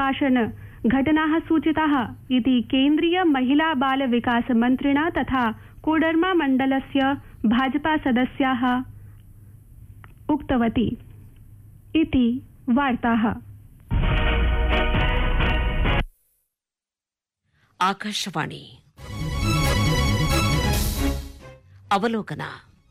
निष्कासन घटनाः सूचिताः इति केन्द्रीय महिला बाल विकास मन्त्रिणा तथा कोडरमा मण्डलस्य भाजपा सदस्याः उक्तवती इति वार्ताः ಆಕಾಶವಾಣಿ ಅವಲೋಕನ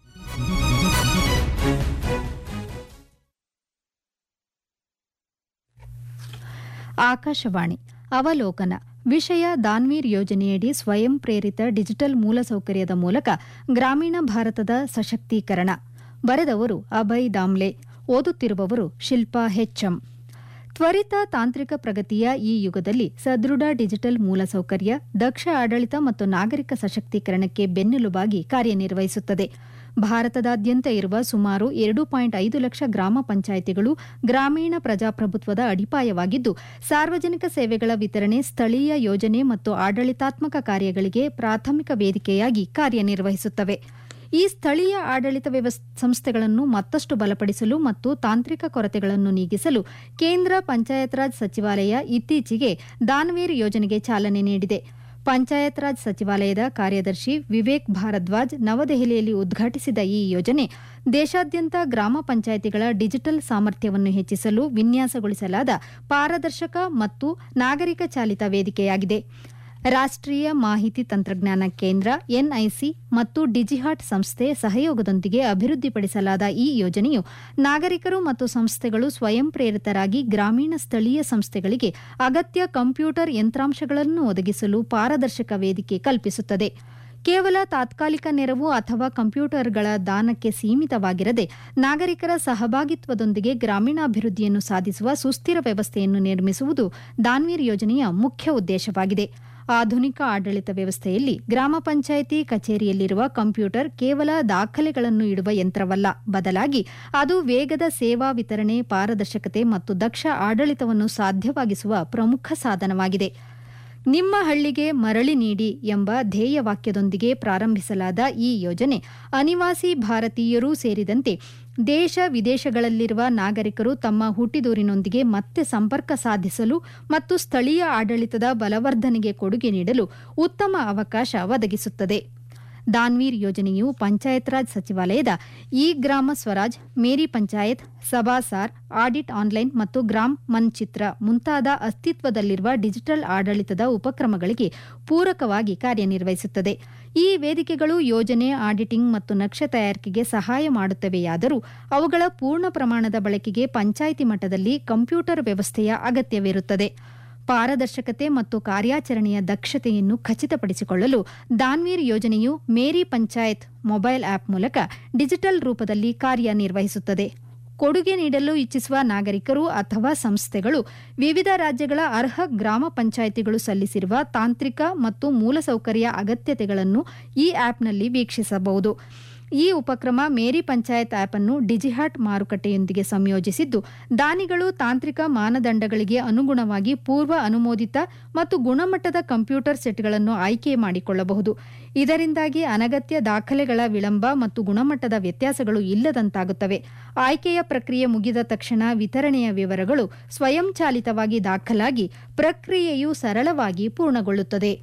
ಆಕಾಶವಾಣಿ ಅವಲೋಕನ ವಿಷಯ ದಾನ್ವೀರ್ ಯೋಜನೆಯಡಿ ಸ್ವಯಂ ಪ್ರೇರಿತ ಡಿಜಿಟಲ್ ಮೂಲಸೌಕರ್ಯದ ಮೂಲಕ ಗ್ರಾಮೀಣ ಭಾರತದ ಸಶಕ್ತೀಕರಣ ಬರೆದವರು ಅಭಯ್ ದಾಮ್ಲೆ ಓದುತ್ತಿರುವವರು ಶಿಲ್ಪಾ ಹೆಚ್ಎಂ ತ್ವರಿತ ತಾಂತ್ರಿಕ ಪ್ರಗತಿಯ ಈ ಯುಗದಲ್ಲಿ ಸದೃಢ ಡಿಜಿಟಲ್ ಮೂಲಸೌಕರ್ಯ ದಕ್ಷ ಆಡಳಿತ ಮತ್ತು ನಾಗರಿಕ ಸಶಕ್ತೀಕರಣಕ್ಕೆ ಬೆನ್ನೆಲುಬಾಗಿ ಕಾರ್ಯನಿರ್ವಹಿಸುತ್ತದೆ ಭಾರತದಾದ್ಯಂತ ಇರುವ ಸುಮಾರು ಎರಡು ಪಾಯಿಂಟ್ ಐದು ಲಕ್ಷ ಗ್ರಾಮ ಪಂಚಾಯಿತಿಗಳು ಗ್ರಾಮೀಣ ಪ್ರಜಾಪ್ರಭುತ್ವದ ಅಡಿಪಾಯವಾಗಿದ್ದು ಸಾರ್ವಜನಿಕ ಸೇವೆಗಳ ವಿತರಣೆ ಸ್ಥಳೀಯ ಯೋಜನೆ ಮತ್ತು ಆಡಳಿತಾತ್ಮಕ ಕಾರ್ಯಗಳಿಗೆ ಪ್ರಾಥಮಿಕ ವೇದಿಕೆಯಾಗಿ ಕಾರ್ಯನಿರ್ವಹಿಸುತ್ತವೆ ಈ ಸ್ಥಳೀಯ ಆಡಳಿತ ವ್ಯವಸ್- ಸಂಸ್ಥೆಗಳನ್ನು ಮತ್ತಷ್ಟು ಬಲಪಡಿಸಲು ಮತ್ತು ತಾಂತ್ರಿಕ ಕೊರತೆಗಳನ್ನು ನೀಗಿಸಲು ಕೇಂದ್ರ ಪಂಚಾಯತ್ ರಾಜ್ ಸಚಿವಾಲಯ ಇತ್ತೀಚೆಗೆ ದಾನ್ವೀರ್ ಯೋಜನೆಗೆ ಚಾಲನೆ ನೀಡಿದೆ ಪಂಚಾಯತ್ ರಾಜ್ ಸಚಿವಾಲಯದ ಕಾರ್ಯದರ್ಶಿ ವಿವೇಕ್ ಭಾರದ್ವಾಜ್ ನವದೆಹಲಿಯಲ್ಲಿ ಉದ್ಘಾಟಿಸಿದ ಈ ಯೋಜನೆ ದೇಶಾದ್ಯಂತ ಗ್ರಾಮ ಪಂಚಾಯಿತಿಗಳ ಡಿಜಿಟಲ್ ಸಾಮರ್ಥ್ಯವನ್ನು ಹೆಚ್ಚಿಸಲು ವಿನ್ಯಾಸಗೊಳಿಸಲಾದ ಪಾರದರ್ಶಕ ಮತ್ತು ನಾಗರಿಕ ಚಾಲಿತ ವೇದಿಕೆಯಾಗಿದೆ ರಾಷ್ಟ್ರೀಯ ಮಾಹಿತಿ ತಂತ್ರಜ್ಞಾನ ಕೇಂದ್ರ ಎನ್ಐಸಿ ಮತ್ತು ಡಿಜಿಹಾಟ್ ಸಂಸ್ಥೆ ಸಹಯೋಗದೊಂದಿಗೆ ಅಭಿವೃದ್ಧಿಪಡಿಸಲಾದ ಈ ಯೋಜನೆಯು ನಾಗರಿಕರು ಮತ್ತು ಸಂಸ್ಥೆಗಳು ಸ್ವಯಂ ಪ್ರೇರಿತರಾಗಿ ಗ್ರಾಮೀಣ ಸ್ಥಳೀಯ ಸಂಸ್ಥೆಗಳಿಗೆ ಅಗತ್ಯ ಕಂಪ್ಯೂಟರ್ ಯಂತ್ರಾಂಶಗಳನ್ನು ಒದಗಿಸಲು ಪಾರದರ್ಶಕ ವೇದಿಕೆ ಕಲ್ಪಿಸುತ್ತದೆ ಕೇವಲ ತಾತ್ಕಾಲಿಕ ನೆರವು ಅಥವಾ ಕಂಪ್ಯೂಟರ್ಗಳ ದಾನಕ್ಕೆ ಸೀಮಿತವಾಗಿರದೆ ನಾಗರಿಕರ ಸಹಭಾಗಿತ್ವದೊಂದಿಗೆ ಗ್ರಾಮೀಣಾಭಿವೃದ್ಧಿಯನ್ನು ಸಾಧಿಸುವ ಸುಸ್ಥಿರ ವ್ಯವಸ್ಥೆಯನ್ನು ನಿರ್ಮಿಸುವುದು ದಾನ್ವೀರ್ ಯೋಜನೆಯ ಮುಖ್ಯ ಉದ್ದೇಶವಾಗಿದೆ ಆಧುನಿಕ ಆಡಳಿತ ವ್ಯವಸ್ಥೆಯಲ್ಲಿ ಗ್ರಾಮ ಪಂಚಾಯಿತಿ ಕಚೇರಿಯಲ್ಲಿರುವ ಕಂಪ್ಯೂಟರ್ ಕೇವಲ ದಾಖಲೆಗಳನ್ನು ಇಡುವ ಯಂತ್ರವಲ್ಲ ಬದಲಾಗಿ ಅದು ವೇಗದ ಸೇವಾ ವಿತರಣೆ ಪಾರದರ್ಶಕತೆ ಮತ್ತು ದಕ್ಷ ಆಡಳಿತವನ್ನು ಸಾಧ್ಯವಾಗಿಸುವ ಪ್ರಮುಖ ಸಾಧನವಾಗಿದೆ ನಿಮ್ಮ ಹಳ್ಳಿಗೆ ಮರಳಿ ನೀಡಿ ಎಂಬ ಧ್ಯೇಯವಾಕ್ಯದೊಂದಿಗೆ ಪ್ರಾರಂಭಿಸಲಾದ ಈ ಯೋಜನೆ ಅನಿವಾಸಿ ಭಾರತೀಯರೂ ಸೇರಿದಂತೆ ದೇಶ ವಿದೇಶಗಳಲ್ಲಿರುವ ನಾಗರಿಕರು ತಮ್ಮ ಹುಟ್ಟಿದೂರಿನೊಂದಿಗೆ ಮತ್ತೆ ಸಂಪರ್ಕ ಸಾಧಿಸಲು ಮತ್ತು ಸ್ಥಳೀಯ ಆಡಳಿತದ ಬಲವರ್ಧನೆಗೆ ಕೊಡುಗೆ ನೀಡಲು ಉತ್ತಮ ಅವಕಾಶ ಒದಗಿಸುತ್ತದೆ ದಾನ್ವೀರ್ ಯೋಜನೆಯು ಪಂಚಾಯತ್ ರಾಜ್ ಸಚಿವಾಲಯದ E Gram Swaraj Meri Panchayat Sabhasaar audit online ಮತ್ತು ಗ್ರಾಮ್ ಮನ್ಚಿತ್ರ ಮುಂತಾದ ಅಸ್ತಿತ್ವದಲ್ಲಿರುವ ಡಿಜಿಟಲ್ ಆಡಳಿತದ ಉಪಕ್ರಮಗಳಿಗೆ ಪೂರಕವಾಗಿ ಕಾರ್ಯನಿರ್ವಹಿಸುತ್ತದೆ ಈ ವೇದಿಕೆಗಳು ಯೋಜನೆ ಆಡಿಟಿಂಗ್ ಮತ್ತು ನಕ್ಷೆ ತಯಾರಿಕೆಗೆ ಸಹಾಯ ಮಾಡುತ್ತವೆಯಾದರೂ ಅವುಗಳ ಪೂರ್ಣ ಪ್ರಮಾಣದ ಬಳಕೆಗೆ ಪಂಚಾಯಿತಿ ಮಟ್ಟದಲ್ಲಿ ಕಂಪ್ಯೂಟರ್ ವ್ಯವಸ್ಥೆಯ ಅಗತ್ಯವಿರುತ್ತದೆ ಪಾರದರ್ಶಕತೆ ಮತ್ತು ಕಾರ್ಯಾಚರಣೆಯ ದಕ್ಷತೆಯನ್ನು ಖಚಿತಪಡಿಸಿಕೊಳ್ಳಲು ದಾನ್ವೀರ್ ಯೋಜನೆಯು ಮೇರಿ ಪಂಚಾಯತ್ ಮೊಬೈಲ್ ಆಪ್ ಮೂಲಕ ಡಿಜಿಟಲ್ ರೂಪದಲ್ಲಿ ಕಾರ್ಯನಿರ್ವಹಿಸುತ್ತದೆ ಕೊಡುಗೆ ನೀಡಲು ಇಚ್ಛಿಸುವ ನಾಗರಿಕರು ಅಥವಾ ಸಂಸ್ಥೆಗಳು ವಿವಿಧ ರಾಜ್ಯಗಳ ಅರ್ಹ ಗ್ರಾಮ ಪಂಚಾಯಿತಿಗಳು ಸಲ್ಲಿಸಿರುವ ತಾಂತ್ರಿಕ ಮತ್ತು ಮೂಲಸೌಕರ್ಯ ಅಗತ್ಯತೆಗಳನ್ನು ಈ ಆಪ್ನಲ್ಲಿ ವೀಕ್ಷಿಸಬಹುದು ಈ ಉಪಕ್ರಮ ಮೇರಿ ಪಂಚಾಯತ್ ಆಪ್ ಅನ್ನು ಡಿಜಿಹಾಟ್ ಮಾರುಕಟ್ಟೆಯೊಂದಿಗೆ ಸಂಯೋಜಿಸಿದ್ದು ದಾನಿಗಳು ತಾಂತ್ರಿಕ ಮಾನದಂಡಗಳಿಗೆ ಅನುಗುಣವಾಗಿ ಪೂರ್ವ ಅನುಮೋದಿತ ಮತ್ತು ಗುಣಮಟ್ಟದ ಕಂಪ್ಯೂಟರ್ ಸೆಟ್ಗಳನ್ನು ಆಯ್ಕೆ ಮಾಡಿಕೊಳ್ಳಬಹುದು ಇದರಿಂದಾಗಿ ಅನಗತ್ಯ ದಾಖಲೆಗಳ ವಿಳಂಬ ಮತ್ತು ಗುಣಮಟ್ಟದ ವ್ಯತ್ಯಾಸಗಳು ಇಲ್ಲದಂತಾಗುತ್ತವೆ ಆಯ್ಕೆಯ ಪ್ರಕ್ರಿಯೆ ಮುಗಿದ ತಕ್ಷಣ ವಿತರಣೆಯ ವಿವರಗಳು ಸ್ವಯಂಚಾಲಿತವಾಗಿ ದಾಖಲಾಗಿ ಪ್ರಕ್ರಿಯೆಯು ಸರಳವಾಗಿ ಪೂರ್ಣಗೊಳ್ಳುತ್ತದೆ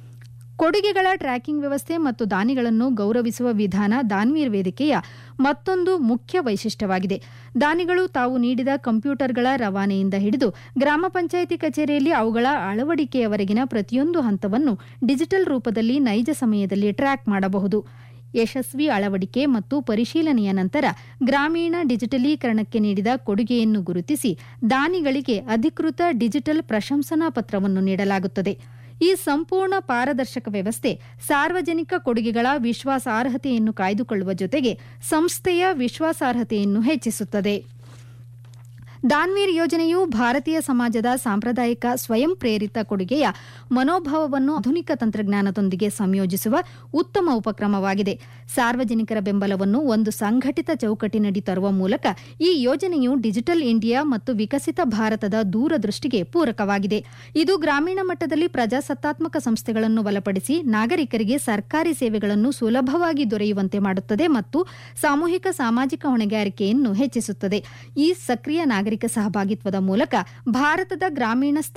ಕೊಡುಗೆಗಳ ಟ್ರ್ಯಾಕಿಂಗ್ ವ್ಯವಸ್ಥೆ ಮತ್ತು ದಾನಿಗಳನ್ನು ಗೌರವಿಸುವ ವಿಧಾನ ದಾನ್ವೀರ್ ವೇದಿಕೆಯ ಮತ್ತೊಂದು ಮುಖ್ಯ ವೈಶಿಷ್ಟ್ಯವಾಗಿದೆ ದಾನಿಗಳು ತಾವು ನೀಡಿದ ಕಂಪ್ಯೂಟರ್ಗಳ ರವಾನೆಯಿಂದ ಹಿಡಿದು ಗ್ರಾಮ ಪಂಚಾಯಿತಿ ಕಚೇರಿಯಲ್ಲಿ ಅವುಗಳ ಅಳವಡಿಕೆಯವರೆಗಿನ ಪ್ರತಿಯೊಂದು ಹಂತವನ್ನು ಡಿಜಿಟಲ್ ರೂಪದಲ್ಲಿ ನೈಜ ಸಮಯದಲ್ಲಿ ಟ್ರ್ಯಾಕ್ ಮಾಡಬಹುದು ಯಶಸ್ವಿ ಅಳವಡಿಕೆ ಮತ್ತು ಪರಿಶೀಲನೆಯ ನಂತರ ಗ್ರಾಮೀಣ ಡಿಜಿಟಲೀಕರಣಕ್ಕೆ ನೀಡಿದ ಕೊಡುಗೆಯನ್ನು ಗುರುತಿಸಿ ದಾನಿಗಳಿಗೆ ಅಧಿಕೃತ ಡಿಜಿಟಲ್ ಪ್ರಶಂಸನಾ ಪತ್ರವನ್ನು ನೀಡಲಾಗುತ್ತದೆ ಈ ಸಂಪೂರ್ಣ ಪಾರದರ್ಶಕ ವ್ಯವಸ್ಥೆ ಸಾರ್ವಜನಿಕ ಕೊಡುಗೆಗಳ ವಿಶ್ವಾಸಾರ್ಹತೆಯನ್ನು ಕಾಯ್ದುಕೊಳ್ಳುವ ಜೊತೆಗೆ ಸಂಸ್ಥೆಯ ವಿಶ್ವಾಸಾರ್ಹತೆಯನ್ನು ಹೆಚ್ಚಿಸುತ್ತದೆ ದಾನ್ವೀರ್ ಯೋಜನೆಯು ಭಾರತೀಯ ಸಮಾಜದ ಸಾಂಪ್ರದಾಯಿಕ ಸ್ವಯಂ ಪ್ರೇರಿತ ಕೊಡುಗೆಯ ಮನೋಭಾವವನ್ನು ಆಧುನಿಕ ತಂತ್ರಜ್ಞಾನದೊಂದಿಗೆ ಸಂಯೋಜಿಸುವ ಉತ್ತಮ ಉಪಕ್ರಮವಾಗಿದೆ ಸಾರ್ವಜನಿಕರ ಬೆಂಬಲವನ್ನು ಒಂದು ಸಂಘಟಿತ ಚೌಕಟ್ಟಿನಡಿ ತರುವ ಮೂಲಕ ಈ ಯೋಜನೆಯು ಡಿಜಿಟಲ್ ಇಂಡಿಯಾ ಮತ್ತು ವಿಕಸಿತ ಭಾರತದ ದೂರದೃಷ್ಟಿಗೆ ಪೂರಕವಾಗಿದೆ ಇದು ಗ್ರಾಮೀಣ ಮಟ್ಟದಲ್ಲಿ ಪ್ರಜಾಸತ್ತಾತ್ಮಕ ಸಂಸ್ಥೆಗಳನ್ನು ಬಲಪಡಿಸಿ ನಾಗರಿಕರಿಗೆ ಸರ್ಕಾರಿ ಸೇವೆಗಳನ್ನು ಸುಲಭವಾಗಿ ದೊರೆಯುವಂತೆ ಮಾಡುತ್ತದೆ ಮತ್ತು ಸಾಮೂಹಿಕ ಸಾಮಾಜಿಕ ಹೊಣೆಗಾರಿಕೆಯನ್ನು ಹೆಚ್ಚಿಸುತ್ತದೆ ಈ ಸಕ್ರಿಯ ನಾಗರಿಕ ಸಹಭಾಗಿತ್ವದ ಮೂಲಕ ಭಾರತದ ಗ್ರಾಮೀಣ